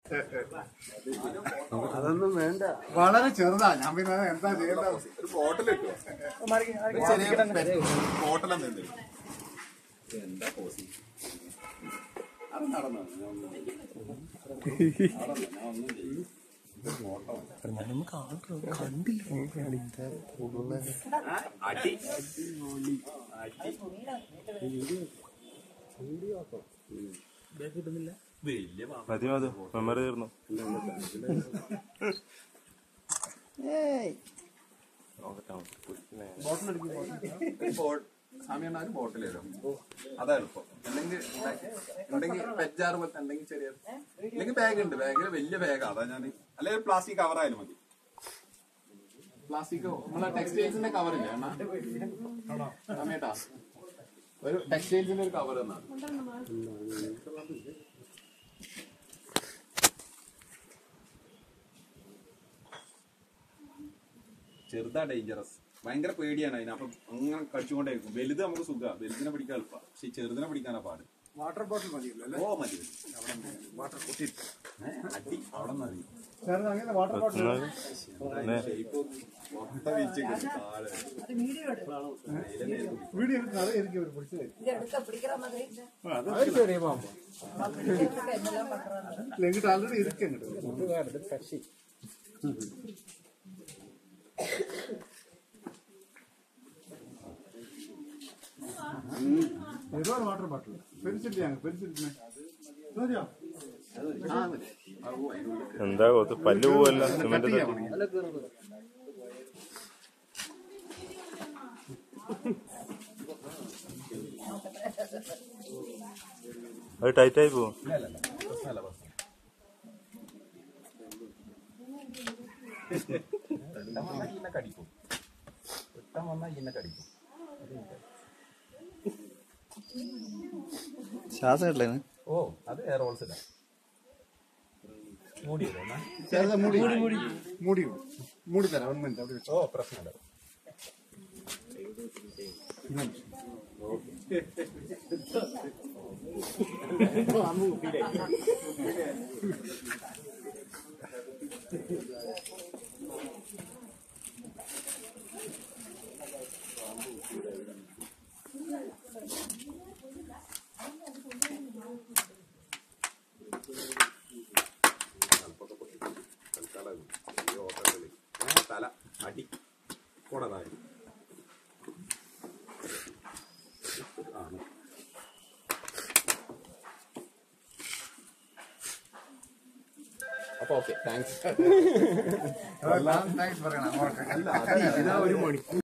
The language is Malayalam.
അതൊന്നും വേണ്ട വളരെ ചെറുതാ ഞാൻ പിന്നെ എന്താ ചെയ്യേണ്ടത് ഒരു ബോട്ടിൽ ഇട്ടോ ചെറിയ ബോട്ടിൽ എന്തെങ്കിലും എന്താ കോസി അത് നടന്നു ഞാൻ ഒന്നും ചെയ്യില്ല. നടന്നു, ഞാൻ ഒന്നും ചെയ്യില്ല. അടി വലിയ പാമ്പ്. മതി മതി മെമ്മറി തീർന്നു ഒരു ബോട്ട് സമയം ഒരു ബോട്ടിൽ തരും അതാ എളുപ്പം അല്ലെങ്കിൽ ഉണ്ടെങ്കിൽ വെജാറ് പോലത്തെ എന്തെങ്കിലും ചെറിയ അല്ലെങ്കിൽ ബാഗ് ഉണ്ട് ബാഗിൽ വലിയ ബാഗ് അതാ ഞാൻ അല്ലെങ്കിൽ പ്ലാസ്റ്റിക് കവർ ആയാലും മതി പ്ലാസ്റ്റിക് നമ്മളെ ടെക്സ്റ്റൈൽസിന്റെ കവർ ഇല്ലേ അണ്ണാ സമയട്ടാ ഒരു ടെക്സ്റ്റൈൽസിന്റെ ഒരു കവർ എന്നാ ചെറുതാ ഡേഞ്ചറസ് ഭയങ്കര പേടിയാണ് അതിന് അപ്പം അങ്ങനെ കടിച്ചുകൊണ്ടേക്കും വലുത് നമുക്ക് സുഖ വലുതിനെ പിടിക്കാൻ എളുപ്പ പക്ഷെ ഈ ചെറുതിനെ പിടിക്കാനാ പാട് വാട്ടർ ബോട്ടിൽ മതിയല്ലോ അല്ലേ ഓ മതി വാട്ടർ കുട്ടി അടി അവിടെ മതി ചെറുത് അങ്ങനെ വാട്ടർ ബോട്ടിൽ ഷേപ്പ് മൊത്തം വീഴ്ച താഴെ വീഡിയോ എടുത്ത് അത് എനിക്ക് ഒരു പിടിച്ചു തരും எடுக்க பிடிக்கிற மாதிரி இல்ல. അത് ചെറിയ പാമ്പ് என்னெல்லாம் பண்றாங்க എങ്കിട്ട് ആൾറെഡി ഇരിക്കും അങ്ങോട്ട് കക്ഷി ഒരുപാട് വാട്ടർ ബോട്ടിൽ പെരിച്ചിട്ടില്ല പെരിച്ചിട്ടില്ലേ മതിയോ ആ മതി ആ, ഓ, അതിനുള്ളിൽ എന്താ കൊത്ത് പല്ല് പോവല്ല സിമെന്റ് ചെയ്യാൻ തട്ടി. മതി. അത് ടൈറ്റ് ആയി പോവും ഇല്ല, ഇല്ല, ഇല്ല. പ്രശ്നമല്ല, പ്രശ്നം. വെട്ടം വന്നാൽ ഈനെ കടിക്കും വെട്ടം വന്നാൽ ഈനെ കടിക്കും ശ്വാസം ഇല്ലേ ഓ അത് എയർ ഹോൾസ് ഇടാം മൂടിയല്ലോ എന്നാ ചെറുത് മൂടി മൂടി മൂടി മൂടി തരാം ഒരു മിനിറ്റ് അവിടെ വെച്ചു ഓ പ്രശ്നമില്ല തല അടി കൂടതായി അപ്പൊ ഓക്കെ താങ്ക്സ് താങ്ക്സ് പറയണം അങ്ങോട്ട് അല്ല അത് ഒരു മണി